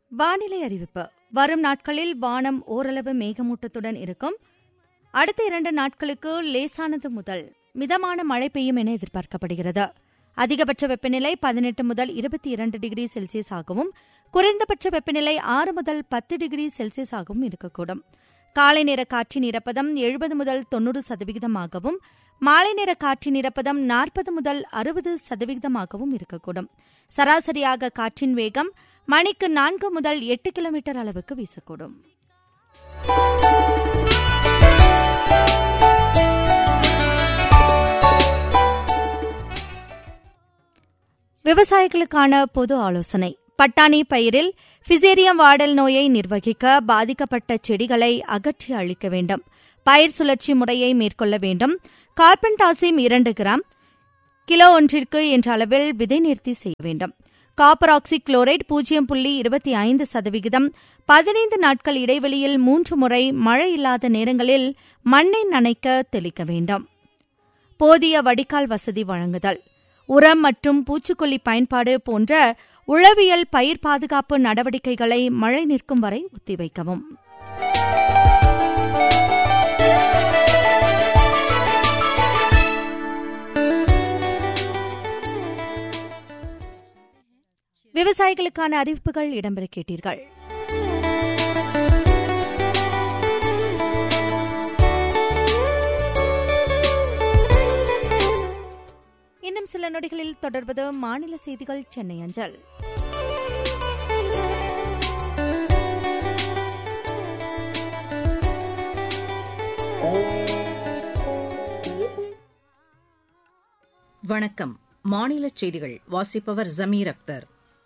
வானிலை அறிவிப்பு வரும் நாட்களில் வானம் ஓரளவு மேகமூட்டத்துடன் இருக்கும் அடுத்த இரண்டு நாட்களுக்கு லேசானது முதல் மிதமான மழை பெய்யும் என எதிர்பார்க்கப்படுகிறது அதிகபட்ச வெப்பநிலை பதினெட்டு முதல் இருபத்தி இரண்டு டிகிரி செல்சியஸ் ஆகவும் குறைந்தபட்ச வெப்பநிலை ஆறு முதல் பத்து டிகிரி செல்சியஸ் ஆகவும் இருக்கக்கூடும் காலை நேர காற்றின் ஈரப்பதம் எழுபது முதல் தொன்னூறு சதவிகிதமாகவும் மாலை நேர காற்றின் ஈரப்பதம் நாற்பது முதல் அறுபது சதவிகிதமாகவும் இருக்கக்கூடும் சராசரியாக காற்றின் வேகம் மணிக்கு நான்கு முதல் எட்டு கிலோமீட்டர் அளவுக்கு வீசக்கூடும் விவசாயிகளுக்கான பொது ஆலோசனை பட்டாணி பயிரில் பிசேரியம் வாடல் நோயை நிர்வகிக்க பாதிக்கப்பட்ட செடிகளை அகற்றி அழிக்க வேண்டும் பயிர் சுழற்சி முறையை மேற்கொள்ள வேண்டும் கார்பன்டாசிம் இரண்டு கிராம் கிலோ ஒன்றிற்கு என்ற அளவில் விதை நிறுத்தி செய்ய வேண்டும் காப்பர் ஆக்சி குளோரைட் பூஜ்ஜியம் புள்ளி இருபத்தி ஐந்து சதவிகிதம் பதினைந்து நாட்கள் இடைவெளியில் மூன்று முறை மழை இல்லாத நேரங்களில் மண்ணை நனைக்க தெளிக்க வேண்டும் போதிய வடிகால் வசதி வழங்குதல் உரம் மற்றும் பூச்சிக்கொல்லி பயன்பாடு போன்ற உளவியல் பயிர் பாதுகாப்பு நடவடிக்கைகளை மழை நிற்கும் வரை ஒத்திவைக்கவும் விவசாயிகளுக்கான அறிவிப்புகள் இடம்பெற கேட்டீர்கள் இன்னும் சில நொடிகளில் தொடர்வது மாநில செய்திகள் சென்னை அஞ்சல் வணக்கம் மாநில செய்திகள் வாசிப்பவர் ஜமீர் அக்தர்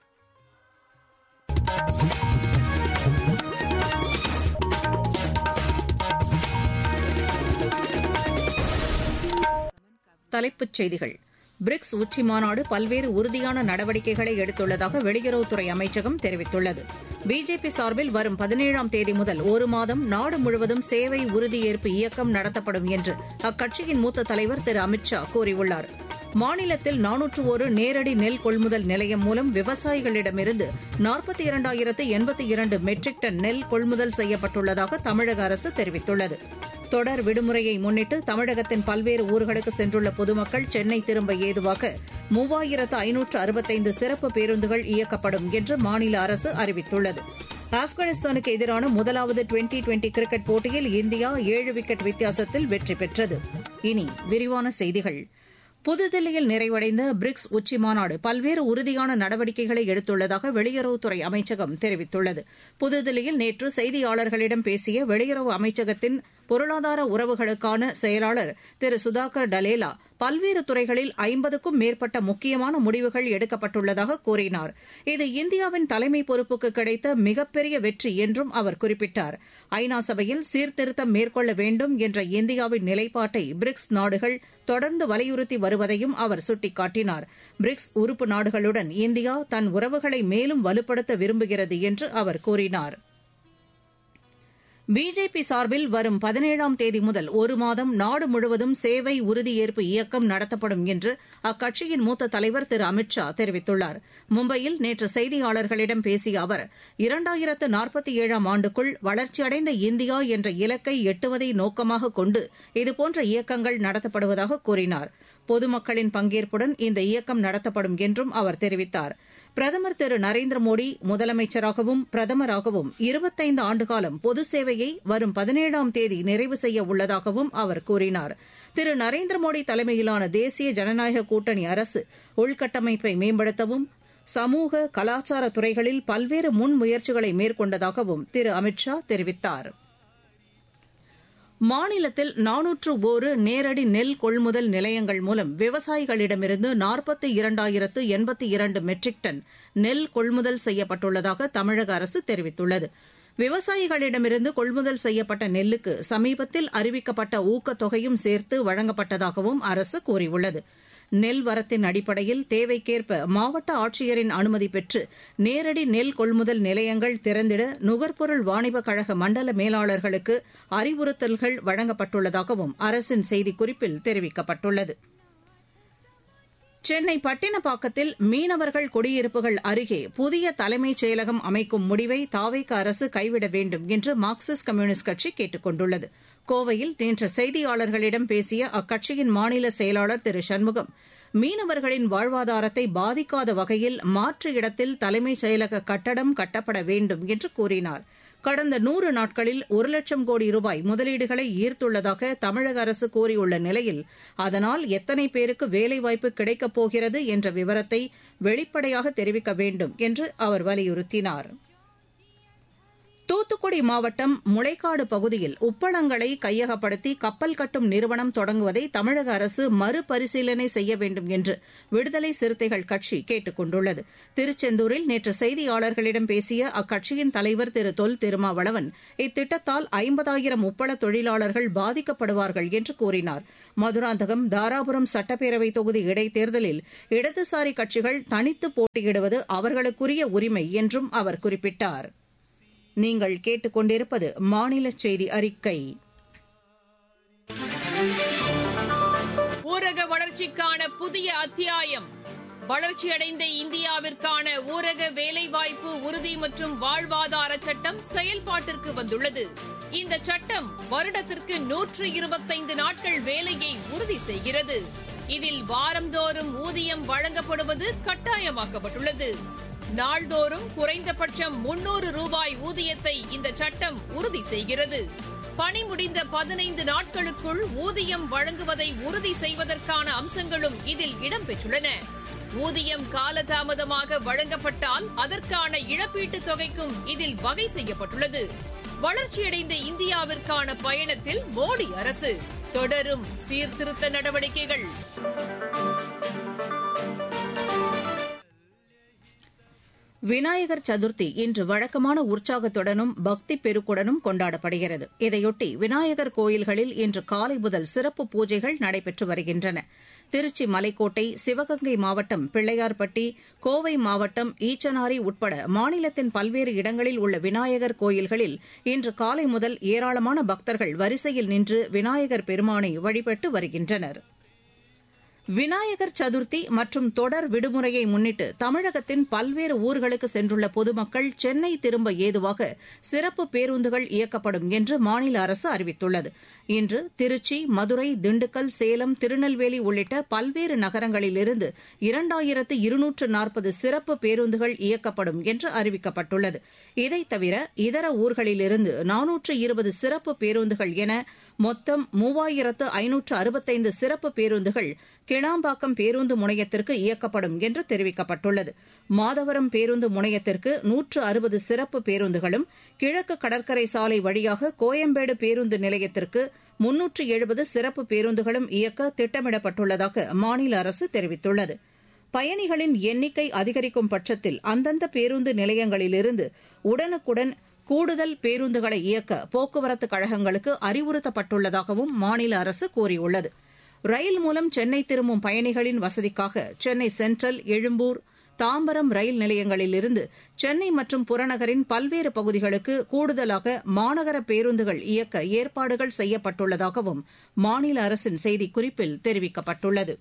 தலைப்புச் செய்திகள் பிரிக்ஸ் உச்சி மாநாடு பல்வேறு உறுதியான நடவடிக்கைகளை எடுத்துள்ளதாக வெளியுறவுத்துறை அமைச்சகம் தெரிவித்துள்ளது பிஜேபி சார்பில் வரும் பதினேழாம் தேதி முதல் ஒரு மாதம் நாடு முழுவதும் சேவை உறுதியேற்பு இயக்கம் நடத்தப்படும் என்று அக்கட்சியின் மூத்த தலைவர் திரு அமித் ஷா கூறியுள்ளார் மாநிலத்தில் நானூற்று ஒரு நேரடி நெல் கொள்முதல் நிலையம் மூலம் விவசாயிகளிடமிருந்து நாற்பத்தி இரண்டாயிரத்து எண்பத்தி இரண்டு மெட்ரிக் டன் நெல் கொள்முதல் செய்யப்பட்டுள்ளதாக தமிழக அரசு தெரிவித்துள்ளது தொடர் விடுமுறையை முன்னிட்டு தமிழகத்தின் பல்வேறு ஊர்களுக்கு சென்றுள்ள பொதுமக்கள் சென்னை திரும்ப ஏதுவாக மூவாயிரத்து ஐநூற்று அறுபத்தைந்து சிறப்பு பேருந்துகள் இயக்கப்படும் என்று மாநில அரசு அறிவித்துள்ளது ஆப்கானிஸ்தானுக்கு எதிரான முதலாவது டுவெண்டி டுவெண்டி கிரிக்கெட் போட்டியில் இந்தியா ஏழு விக்கெட் வித்தியாசத்தில் வெற்றி பெற்றது இனி விரிவான செய்திகள் புதுதில்லியில் நிறைவடைந்த பிரிக்ஸ் உச்சி மாநாடு பல்வேறு உறுதியான நடவடிக்கைகளை எடுத்துள்ளதாக வெளியுறவுத்துறை அமைச்சகம் தெரிவித்துள்ளது புதுதில்லியில் நேற்று செய்தியாளர்களிடம் பேசிய வெளியுறவு அமைச்சகத்தின் பொருளாதார உறவுகளுக்கான செயலாளர் திரு சுதாகர் டலேலா பல்வேறு துறைகளில் ஐம்பதுக்கும் மேற்பட்ட முக்கியமான முடிவுகள் எடுக்கப்பட்டுள்ளதாக கூறினார் இது இந்தியாவின் தலைமை பொறுப்புக்கு கிடைத்த மிகப்பெரிய வெற்றி என்றும் அவர் குறிப்பிட்டார் ஐநா சபையில் சீர்திருத்தம் மேற்கொள்ள வேண்டும் என்ற இந்தியாவின் நிலைப்பாட்டை பிரிக்ஸ் நாடுகள் தொடர்ந்து வலியுறுத்தி வருவதையும் அவர் சுட்டிக்காட்டினார் பிரிக்ஸ் உறுப்பு நாடுகளுடன் இந்தியா தன் உறவுகளை மேலும் வலுப்படுத்த விரும்புகிறது என்று அவர் கூறினார் பிஜேபி சார்பில் வரும் பதினேழாம் தேதி முதல் ஒரு மாதம் நாடு முழுவதும் சேவை உறுதியேற்பு இயக்கம் நடத்தப்படும் என்று அக்கட்சியின் மூத்த தலைவர் திரு அமித் ஷா தெரிவித்துள்ளார் மும்பையில் நேற்று செய்தியாளர்களிடம் பேசிய அவர் இரண்டாயிரத்து நாற்பத்தி ஏழாம் ஆண்டுக்குள் வளர்ச்சியடைந்த இந்தியா என்ற இலக்கை எட்டுவதை நோக்கமாக கொண்டு இதுபோன்ற இயக்கங்கள் நடத்தப்படுவதாக கூறினார் பொதுமக்களின் பங்கேற்புடன் இந்த இயக்கம் நடத்தப்படும் என்றும் அவர் தெரிவித்தார் பிரதமர் திரு நரேந்திர மோடி முதலமைச்சராகவும் பிரதமராகவும் இருபத்தைந்து ஆண்டுகாலம் பொது சேவையை வரும் பதினேழாம் தேதி நிறைவு செய்ய உள்ளதாகவும் அவர் கூறினார் திரு நரேந்திர மோடி தலைமையிலான தேசிய ஜனநாயக கூட்டணி அரசு உள்கட்டமைப்பை மேம்படுத்தவும் சமூக கலாச்சார துறைகளில் பல்வேறு முன்முயற்சிகளை மேற்கொண்டதாகவும் திரு அமித் ஷா தெரிவித்தாா் மாநிலத்தில் நானூற்று ஒரு நேரடி நெல் கொள்முதல் நிலையங்கள் மூலம் விவசாயிகளிடமிருந்து நாற்பத்தி இரண்டாயிரத்து எண்பத்தி இரண்டு மெட்ரிக் டன் நெல் கொள்முதல் செய்யப்பட்டுள்ளதாக தமிழக அரசு தெரிவித்துள்ளது விவசாயிகளிடமிருந்து கொள்முதல் செய்யப்பட்ட நெல்லுக்கு சமீபத்தில் அறிவிக்கப்பட்ட ஊக்கத்தொகையும் சேர்த்து வழங்கப்பட்டதாகவும் அரசு கூறியுள்ளது நெல் வரத்தின் அடிப்படையில் தேவைக்கேற்ப மாவட்ட ஆட்சியரின் அனுமதி பெற்று நேரடி நெல் கொள்முதல் நிலையங்கள் திறந்திட நுகர்பொருள் வாணிபக் கழக மண்டல மேலாளர்களுக்கு அறிவுறுத்தல்கள் வழங்கப்பட்டுள்ளதாகவும் அரசின் செய்திக்குறிப்பில் தெரிவிக்கப்பட்டுள்ளது சென்னை பட்டினப்பாக்கத்தில் மீனவர்கள் குடியிருப்புகள் அருகே புதிய தலைமைச் செயலகம் அமைக்கும் முடிவை தாவேக அரசு கைவிட வேண்டும் என்று மார்க்சிஸ்ட் கம்யூனிஸ்ட் கட்சி கேட்டுக் கொண்டுள்ளது கோவையில் நேற்று செய்தியாளர்களிடம் பேசிய அக்கட்சியின் மாநில செயலாளர் திரு சண்முகம் மீனவர்களின் வாழ்வாதாரத்தை பாதிக்காத வகையில் மாற்று இடத்தில் தலைமைச் செயலக கட்டடம் கட்டப்பட வேண்டும் என்று கூறினார் கடந்த நூறு நாட்களில் ஒரு லட்சம் கோடி ரூபாய் முதலீடுகளை ஈர்த்துள்ளதாக தமிழக அரசு கூறியுள்ள நிலையில் அதனால் எத்தனை பேருக்கு வேலைவாய்ப்பு கிடைக்கப் போகிறது என்ற விவரத்தை வெளிப்படையாக தெரிவிக்க வேண்டும் என்று அவர் வலியுறுத்தினார் தூத்துக்குடி மாவட்டம் முளைக்காடு பகுதியில் உப்பளங்களை கையகப்படுத்தி கப்பல் கட்டும் நிறுவனம் தொடங்குவதை தமிழக அரசு மறுபரிசீலனை செய்ய வேண்டும் என்று விடுதலை சிறுத்தைகள் கட்சி கேட்டுக் கொண்டுள்ளது திருச்செந்தூரில் நேற்று செய்தியாளர்களிடம் பேசிய அக்கட்சியின் தலைவர் திரு தொல் திருமாவளவன் இத்திட்டத்தால் ஐம்பதாயிரம் உப்பள தொழிலாளர்கள் பாதிக்கப்படுவார்கள் என்று கூறினார் மதுராந்தகம் தாராபுரம் சட்டப்பேரவை தொகுதி இடைத்தேர்தலில் இடதுசாரி கட்சிகள் தனித்து போட்டியிடுவது அவர்களுக்குரிய உரிமை என்றும் அவர் குறிப்பிட்டார் நீங்கள் கேட்டுக்கொண்டிருப்பது மாநில செய்தி அறிக்கை ஊரக வளர்ச்சிக்கான புதிய அத்தியாயம் வளர்ச்சியடைந்த இந்தியாவிற்கான ஊரக வேலைவாய்ப்பு உறுதி மற்றும் வாழ்வாதார சட்டம் செயல்பாட்டிற்கு வந்துள்ளது இந்த சட்டம் வருடத்திற்கு நூற்று இருபத்தைந்து நாட்கள் வேலையை உறுதி செய்கிறது இதில் வாரந்தோறும் ஊதியம் வழங்கப்படுவது கட்டாயமாக்கப்பட்டுள்ளது நாள்தோறும் குறைந்தபட்சம் முன்னூறு ரூபாய் ஊதியத்தை இந்த சட்டம் உறுதி செய்கிறது பணி முடிந்த பதினைந்து நாட்களுக்குள் ஊதியம் வழங்குவதை உறுதி செய்வதற்கான அம்சங்களும் இதில் இடம்பெற்றுள்ளன ஊதியம் காலதாமதமாக வழங்கப்பட்டால் அதற்கான இழப்பீட்டுத் தொகைக்கும் இதில் வகை செய்யப்பட்டுள்ளது வளர்ச்சியடைந்த இந்தியாவிற்கான பயணத்தில் மோடி அரசு தொடரும் சீர்திருத்த நடவடிக்கைகள் விநாயகர் சதுர்த்தி இன்று வழக்கமான உற்சாகத்துடனும் பக்தி பெருக்குடனும் கொண்டாடப்படுகிறது இதையொட்டி விநாயகர் கோயில்களில் இன்று காலை முதல் சிறப்பு பூஜைகள் நடைபெற்று வருகின்றன திருச்சி மலைக்கோட்டை சிவகங்கை மாவட்டம் பிள்ளையார்பட்டி கோவை மாவட்டம் ஈச்சனாரி உட்பட மாநிலத்தின் பல்வேறு இடங்களில் உள்ள விநாயகர் கோயில்களில் இன்று காலை முதல் ஏராளமான பக்தர்கள் வரிசையில் நின்று விநாயகர் பெருமானை வழிபட்டு வருகின்றனா் விநாயகர் சதுர்த்தி மற்றும் தொடர் விடுமுறையை முன்னிட்டு தமிழகத்தின் பல்வேறு ஊர்களுக்கு சென்றுள்ள பொதுமக்கள் சென்னை திரும்ப ஏதுவாக சிறப்பு பேருந்துகள் இயக்கப்படும் என்று மாநில அரசு அறிவித்துள்ளது இன்று திருச்சி மதுரை திண்டுக்கல் சேலம் திருநெல்வேலி உள்ளிட்ட பல்வேறு நகரங்களிலிருந்து இரண்டாயிரத்து இருநூற்று நாற்பது சிறப்பு பேருந்துகள் இயக்கப்படும் என்று அறிவிக்கப்பட்டுள்ளது இதைத் தவிர இதர ஊர்களிலிருந்து நானூற்று இருபது சிறப்பு பேருந்துகள் என மொத்தம் மூவாயிரத்து ஐநூற்று அறுபத்தைந்து சிறப்பு பேருந்துகள் கிளாம்பாக்கம் பேருந்து முனையத்திற்கு இயக்கப்படும் என்று தெரிவிக்கப்பட்டுள்ளது மாதவரம் பேருந்து முனையத்திற்கு நூற்று அறுபது சிறப்பு பேருந்துகளும் கிழக்கு கடற்கரை சாலை வழியாக கோயம்பேடு பேருந்து நிலையத்திற்கு முன்னூற்று எழுபது சிறப்பு பேருந்துகளும் இயக்க திட்டமிடப்பட்டுள்ளதாக மாநில அரசு தெரிவித்துள்ளது பயணிகளின் எண்ணிக்கை அதிகரிக்கும் பட்சத்தில் அந்தந்த பேருந்து நிலையங்களிலிருந்து உடனுக்குடன் கூடுதல் பேருந்துகளை இயக்க போக்குவரத்து கழகங்களுக்கு அறிவுறுத்தப்பட்டுள்ளதாகவும் மாநில அரசு கூறியுள்ளது ரயில் மூலம் சென்னை திரும்பும் பயணிகளின் வசதிக்காக சென்னை சென்ட்ரல் எழும்பூர் தாம்பரம் ரயில் நிலையங்களிலிருந்து சென்னை மற்றும் புறநகரின் பல்வேறு பகுதிகளுக்கு கூடுதலாக மாநகர பேருந்துகள் இயக்க ஏற்பாடுகள் செய்யப்பட்டுள்ளதாகவும் மாநில அரசின் செய்திக்குறிப்பில் தெரிவிக்கப்பட்டுள்ளது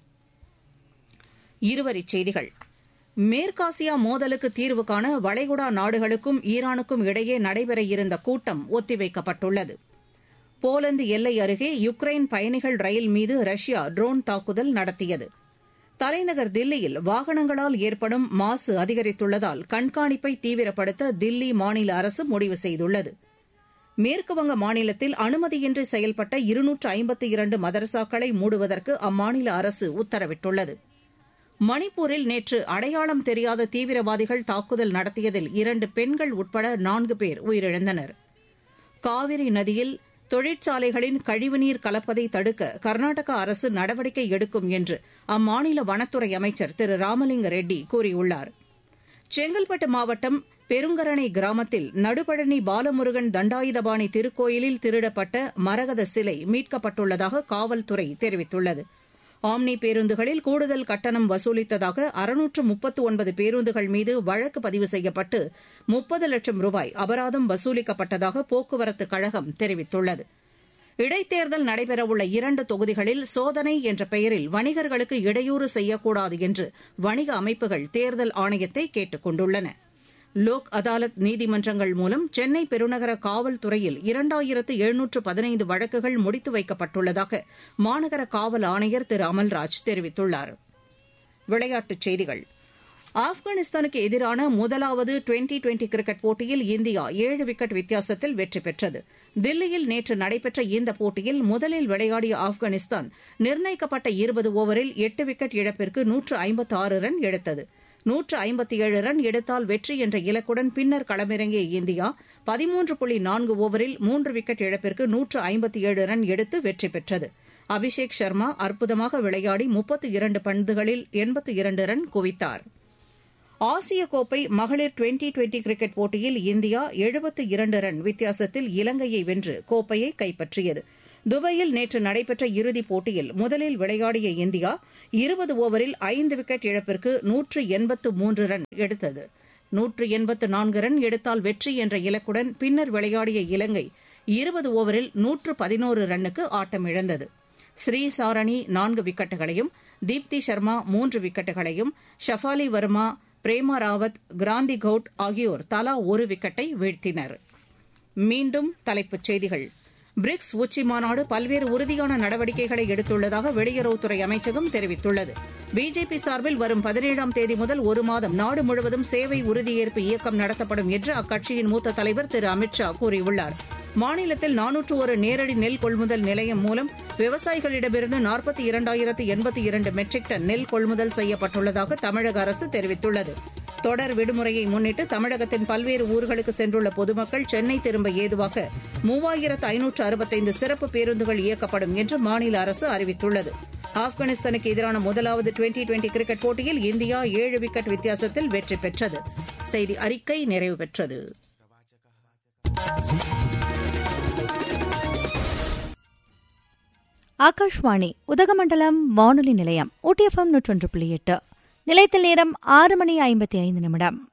இருவரிச் செய்திகள் மேற்காசியா மோதலுக்கு தீர்வு காண வளைகுடா நாடுகளுக்கும் ஈரானுக்கும் இடையே நடைபெற இருந்த கூட்டம் ஒத்திவைக்கப்பட்டுள்ளது போலந்து எல்லை அருகே யுக்ரைன் பயணிகள் ரயில் மீது ரஷ்யா ட்ரோன் தாக்குதல் நடத்தியது தலைநகர் தில்லியில் வாகனங்களால் ஏற்படும் மாசு அதிகரித்துள்ளதால் கண்காணிப்பை தீவிரப்படுத்த தில்லி மாநில அரசு முடிவு செய்துள்ளது மேற்குவங்க மாநிலத்தில் அனுமதியின்றி செயல்பட்ட இருநூற்று ஐம்பத்தி இரண்டு மதரசாக்களை மூடுவதற்கு அம்மாநில அரசு உத்தரவிட்டுள்ளது மணிப்பூரில் நேற்று அடையாளம் தெரியாத தீவிரவாதிகள் தாக்குதல் நடத்தியதில் இரண்டு பெண்கள் உட்பட நான்கு பேர் உயிரிழந்தனர் காவிரி நதியில் தொழிற்சாலைகளின் கழிவுநீர் கலப்பதை தடுக்க கர்நாடக அரசு நடவடிக்கை எடுக்கும் என்று அம்மாநில வனத்துறை அமைச்சர் திரு ராமலிங்க ரெட்டி கூறியுள்ளார் செங்கல்பட்டு மாவட்டம் பெருங்கரணை கிராமத்தில் நடுபழனி பாலமுருகன் தண்டாயுதபாணி திருக்கோயிலில் திருடப்பட்ட மரகத சிலை மீட்கப்பட்டுள்ளதாக காவல்துறை தெரிவித்துள்ளது ஆம்னி பேருந்துகளில் கூடுதல் கட்டணம் வசூலித்ததாக அறுநூற்று முப்பத்து ஒன்பது பேருந்துகள் மீது வழக்கு பதிவு செய்யப்பட்டு முப்பது லட்சம் ரூபாய் அபராதம் வசூலிக்கப்பட்டதாக போக்குவரத்து கழகம் தெரிவித்துள்ளது இடைத்தேர்தல் நடைபெறவுள்ள இரண்டு தொகுதிகளில் சோதனை என்ற பெயரில் வணிகர்களுக்கு இடையூறு செய்யக்கூடாது என்று வணிக அமைப்புகள் தேர்தல் ஆணையத்தை கேட்டுக் கொண்டுள்ளன லோக் அதாலத் நீதிமன்றங்கள் மூலம் சென்னை பெருநகர காவல்துறையில் இரண்டாயிரத்து எழுநூற்று பதினைந்து வழக்குகள் முடித்து வைக்கப்பட்டுள்ளதாக மாநகர காவல் ஆணையர் திரு அமல்ராஜ் தெரிவித்துள்ளார் விளையாட்டுச் செய்திகள் ஆப்கானிஸ்தானுக்கு எதிரான முதலாவது டுவெண்டி டுவெண்டி கிரிக்கெட் போட்டியில் இந்தியா ஏழு விக்கெட் வித்தியாசத்தில் வெற்றி பெற்றது தில்லியில் நேற்று நடைபெற்ற இந்த போட்டியில் முதலில் விளையாடிய ஆப்கானிஸ்தான் நிர்ணயிக்கப்பட்ட இருபது ஓவரில் எட்டு விக்கெட் இழப்பிற்கு நூற்று ஐம்பத்து ஆறு ரன் எடுத்தது நூற்று ஐம்பத்தி ஏழு ரன் எடுத்தால் வெற்றி என்ற இலக்குடன் பின்னர் களமிறங்கிய இந்தியா பதிமூன்று புள்ளி நான்கு ஓவரில் மூன்று விக்கெட் இழப்பிற்கு நூற்று ஐம்பத்தி ஏழு ரன் எடுத்து வெற்றி பெற்றது அபிஷேக் சர்மா அற்புதமாக விளையாடி முப்பத்து இரண்டு பந்துகளில் எண்பத்து இரண்டு ரன் குவித்தார் ஆசிய கோப்பை மகளிர் டுவெண்டி டுவெண்டி கிரிக்கெட் போட்டியில் இந்தியா எழுபத்து இரண்டு ரன் வித்தியாசத்தில் இலங்கையை வென்று கோப்பையை கைப்பற்றியது துபாயில் நேற்று நடைபெற்ற இறுதிப் போட்டியில் முதலில் விளையாடிய இந்தியா இருபது ஓவரில் ஐந்து விக்கெட் இழப்பிற்கு நூற்று எண்பத்து மூன்று ரன் எடுத்தது நூற்று எண்பத்து நான்கு ரன் எடுத்தால் வெற்றி என்ற இலக்குடன் பின்னர் விளையாடிய இலங்கை இருபது ஓவரில் நூற்று பதினோரு ரன்னுக்கு ஆட்டமிழந்தது ஸ்ரீ சாரணி நான்கு விக்கெட்டுகளையும் தீப்தி சர்மா மூன்று விக்கெட்டுகளையும் ஷஃபாலி வர்மா பிரேமா ராவத் கிராந்தி கவுட் ஆகியோர் தலா ஒரு விக்கெட்டை வீழ்த்தினர் மீண்டும் தலைப்புச் செய்திகள் பிரிக்ஸ் உச்சி மாநாடு பல்வேறு உறுதியான நடவடிக்கைகளை எடுத்துள்ளதாக வெளியுறவுத்துறை அமைச்சகம் தெரிவித்துள்ளது பிஜேபி சார்பில் வரும் பதினேழாம் தேதி முதல் ஒரு மாதம் நாடு முழுவதும் சேவை உறுதியேற்பு இயக்கம் நடத்தப்படும் என்று அக்கட்சியின் மூத்த தலைவர் திரு அமித் ஷா கூறியுள்ளார் மாநிலத்தில் நானூற்று ஒரு நேரடி நெல் கொள்முதல் நிலையம் மூலம் விவசாயிகளிடமிருந்து நாற்பத்தி இரண்டாயிரத்து எண்பத்தி இரண்டு மெட்ரிக் டன் நெல் கொள்முதல் செய்யப்பட்டுள்ளதாக தமிழக அரசு தெரிவித்துள்ளது தொடர் விடுமுறையை முன்னிட்டு தமிழகத்தின் பல்வேறு ஊர்களுக்கு சென்றுள்ள பொதுமக்கள் சென்னை திரும்ப ஏதுவாக மூவாயிரத்து ஐநூற்று அறுபத்தைந்து சிறப்பு பேருந்துகள் இயக்கப்படும் என்று மாநில அரசு அறிவித்துள்ளது ஆப்கானிஸ்தானுக்கு எதிரான முதலாவது டுவெண்டி டுவெண்டி கிரிக்கெட் போட்டியில் இந்தியா ஏழு விக்கெட் வித்தியாசத்தில் வெற்றி பெற்றது செய்தி அறிக்கை நிறைவு பெற்றது ஆகாஷ்வாணி உதகமண்டலம் வானொலி நிலையம் ஊட்டிஎஃப்எம் நூற்றொன்று புள்ளி எட்டு நிலையத்தில் நேரம் ஆறு மணி ஐம்பத்தி ஐந்து நிமிடம்